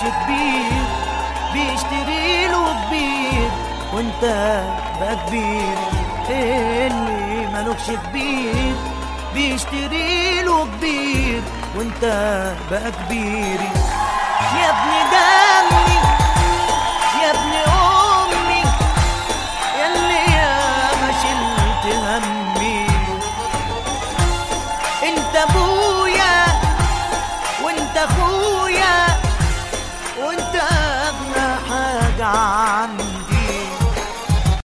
كبير بيشتري له كبير وانت بقى كبير اللي مالكش كبير بيشتري له كبير وانت بقى كبير يا ابني ده